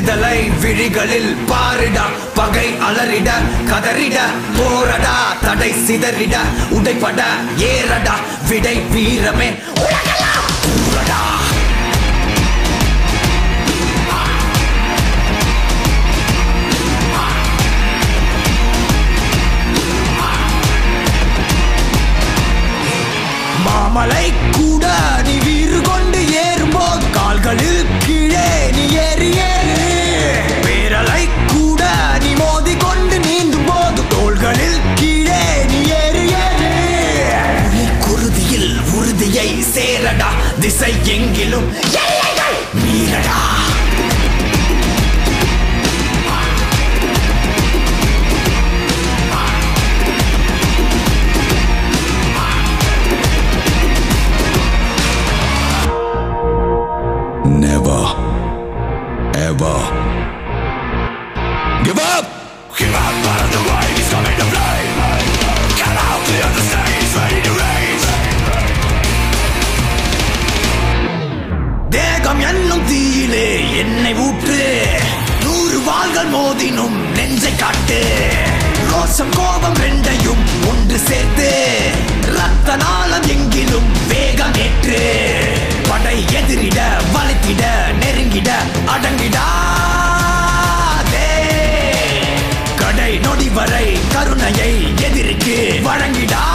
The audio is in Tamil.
விடுதலை விழிகளில் பாரிட பகை அலறிட கதறிட போரடா தடை சிதறிட உடைப்பட ஏறடா விடை வீரமே உலகெல்லாம் கூறடா மாமலை கூட நீ வீறு கொண்டு ஏறும்போது கால்களில் கீழே நீ ஏறி ஏறு பேரலை கூட நீ மோதி கொண்டு நீந்தும் போது தோள்களில் கீழே நீ ஏறி ஏறு நீ குருதியில் உறுதியை சேரடா திசை எங்கிலும் எல்லைகள் மீறடா Never, ever give up. Give up out of the rain, it's coming to play Come out, clear the stage, ready to race தேகம் என்னும் தீயிலே என்னை ஊற்று நூறு வாள்கள் மோதினும் நெஞ்சை காட்டு ரோஷம் கோபம் ரெண்டையும் ஒன்று சேர்த்து ரத்த நாளம் எங்கிலும் வேகம் ஏற்று படை எதிரிட வளைத்திட நெருங்கிட அடங்கிடாதே கடை நொடி வரை கருணையை எதிரிக்கு வழங்கிடா